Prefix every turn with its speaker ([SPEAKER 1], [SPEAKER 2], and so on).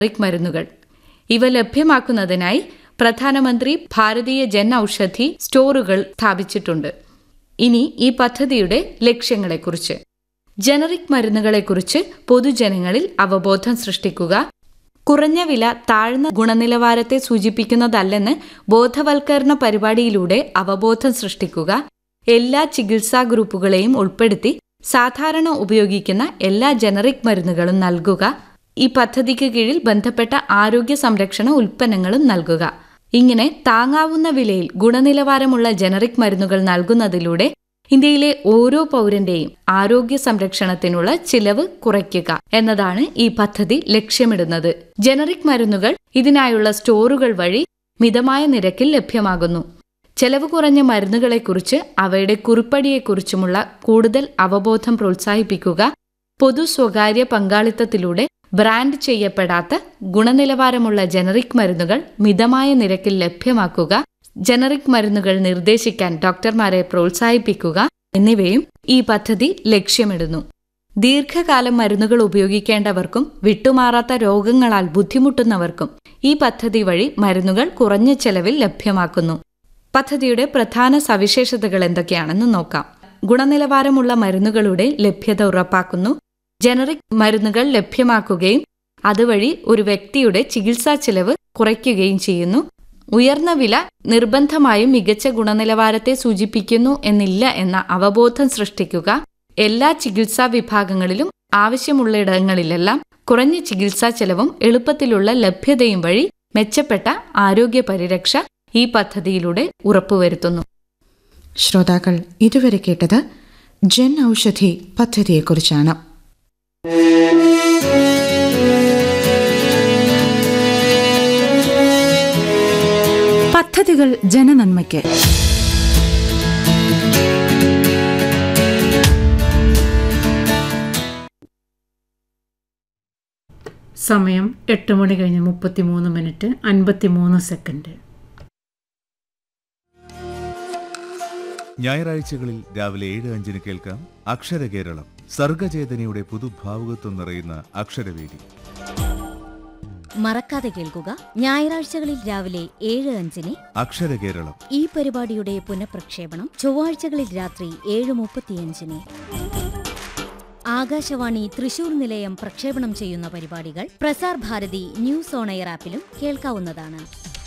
[SPEAKER 1] generic മരുന്നുകൾ ഇവ ലഭ്യമാക്കുന്നതിനായി പ്രധാനമന്ത്രി ഭാരതീയ ജൻ ഔഷധി സ്റ്റോറുകൾ സ്ഥാപിച്ചിട്ടുണ്ട് ഇനി ഈ പദ്ധതിയുടെ ലക്ഷ്യങ്ങളെക്കുറിച്ച് ജനറിക് മരുന്നുകളെക്കുറിച്ച് പൊതുജനങ്ങളിൽ അവബോധം സൃഷ്ടിക്കുക കുറഞ്ഞ വില താഴ്ന്ന ഗുണനിലവാരത്തെ സൂചിപ്പിക്കുന്നതല്ലെന്ന് ബോധവൽക്കരണ പരിപാടിയിലൂടെ അവബോധം സൃഷ്ടിക്കുക എല്ലാ ചികിത്സാ ഗ്രൂപ്പുകളെയും ഉൾപ്പെടുത്തി സാധാരണ ഉപയോഗിക്കുന്ന എല്ലാ ജനറിക് മരുന്നുകളും നൽകുക ഈ പദ്ധതിക്ക് കീഴിൽ ബന്ധപ്പെട്ട ആരോഗ്യ സംരക്ഷണ ഉൽപ്പന്നങ്ങളും നൽകുക ഇങ്ങനെ താങ്ങാവുന്ന വിലയിൽ ഗുണനിലവാരമുള്ള ജനറിക് മരുന്നുകൾ നൽകുന്നതിലൂടെ ഇന്ത്യയിലെ ഓരോ പൗരന്റെയും ആരോഗ്യ സംരക്ഷണത്തിനുള്ള ചിലവ് കുറയ്ക്കുക എന്നതാണ് ഈ പദ്ധതി ലക്ഷ്യമിടുന്നത് ജനറിക് മരുന്നുകൾ ഇതിനായുള്ള സ്റ്റോറുകൾ വഴി മിതമായ നിരക്കിൽ ലഭ്യമാകുന്നു ചെലവ് കുറഞ്ഞ മരുന്നുകളെക്കുറിച്ച് അവയുടെ കുറിപ്പടിയെക്കുറിച്ചുമുള്ള കൂടുതൽ അവബോധം പ്രോത്സാഹിപ്പിക്കുക പൊതു സ്വകാര്യ പങ്കാളിത്തത്തിലൂടെ ബ്രാൻഡ് ചെയ്യപ്പെടാത്ത ഗുണനിലവാരമുള്ള ജനറിക് മരുന്നുകൾ മിതമായ നിരക്കിൽ ലഭ്യമാക്കുക ജനറിക് മരുന്നുകൾ നിർദ്ദേശിക്കാൻ ഡോക്ടർമാരെ പ്രോത്സാഹിപ്പിക്കുക എന്നിവയും ഈ പദ്ധതി ലക്ഷ്യമിടുന്നു ദീർഘകാലം മരുന്നുകൾ ഉപയോഗിക്കേണ്ടവർക്കും വിട്ടുമാറാത്ത രോഗങ്ങളാൽ ബുദ്ധിമുട്ടുന്നവർക്കും ഈ പദ്ധതി വഴി മരുന്നുകൾ കുറഞ്ഞ ചെലവിൽ ലഭ്യമാക്കുന്നു പദ്ധതിയുടെ പ്രധാന സവിശേഷതകൾ എന്തൊക്കെയാണെന്ന് നോക്കാം ഗുണനിലവാരമുള്ള മരുന്നുകളുടെ ലഭ്യത ഉറപ്പാക്കുന്നു ജനറിക് മരുന്നുകൾ ലഭ്യമാക്കുകയും അതുവഴി ഒരു വ്യക്തിയുടെ ചികിത്സാ ചെലവ് കുറയ്ക്കുകയും ചെയ്യുന്നു ഉയർന്ന വില നിർബന്ധമായും മികച്ച ഗുണനിലവാരത്തെ സൂചിപ്പിക്കുന്നു എന്നില്ല എന്ന അവബോധം സൃഷ്ടിക്കുക എല്ലാ ചികിത്സാ വിഭാഗങ്ങളിലും ആവശ്യമുള്ളയിടങ്ങളിലെല്ലാം കുറഞ്ഞ ചികിത്സാ ചെലവും എളുപ്പത്തിലുള്ള ലഭ്യതയും വഴി മെച്ചപ്പെട്ട ആരോഗ്യ പരിരക്ഷ ഈ പദ്ധതിയിലൂടെ ഉറപ്പുവരുത്തുന്നു
[SPEAKER 2] ശ്രോതാക്കൾ ഇതുവരെ കേട്ടത് ജൻ ഔഷധി പദ്ധതിയെക്കുറിച്ചാണ് പദ്ധതികൾ ജനനന്മയ്ക്ക്
[SPEAKER 3] സമയം എട്ട് മണി കഴിഞ്ഞ് മുപ്പത്തിമൂന്ന് മിനിറ്റ് അൻപത്തിമൂന്ന് സെക്കൻഡ്
[SPEAKER 4] ഞായറാഴ്ചകളിൽ രാവിലെ ഏഴ് അഞ്ചിന് കേൾക്കാം അക്ഷരകേരളം സർഗചേതനയുടെ പുതുഭാവുകത്വം നിറയുന്ന അക്ഷരവേദി
[SPEAKER 5] മറക്കാതെ കേൾക്കുക ഞായറാഴ്ചകളിൽ രാവിലെ ഏഴ് അഞ്ചിന്
[SPEAKER 4] അക്ഷരകേരളം
[SPEAKER 5] ഈ പരിപാടിയുടെ പുനഃപ്രക്ഷേപണം ചൊവ്വാഴ്ചകളിൽ രാത്രി ഏഴ് മുപ്പത്തിയഞ്ചിന് ആകാശവാണി തൃശൂർ നിലയം പ്രക്ഷേപണം ചെയ്യുന്ന പരിപാടികൾ Prasar Bharati news on air ആപ്പിലും കേൾക്കാവുന്നതാണ്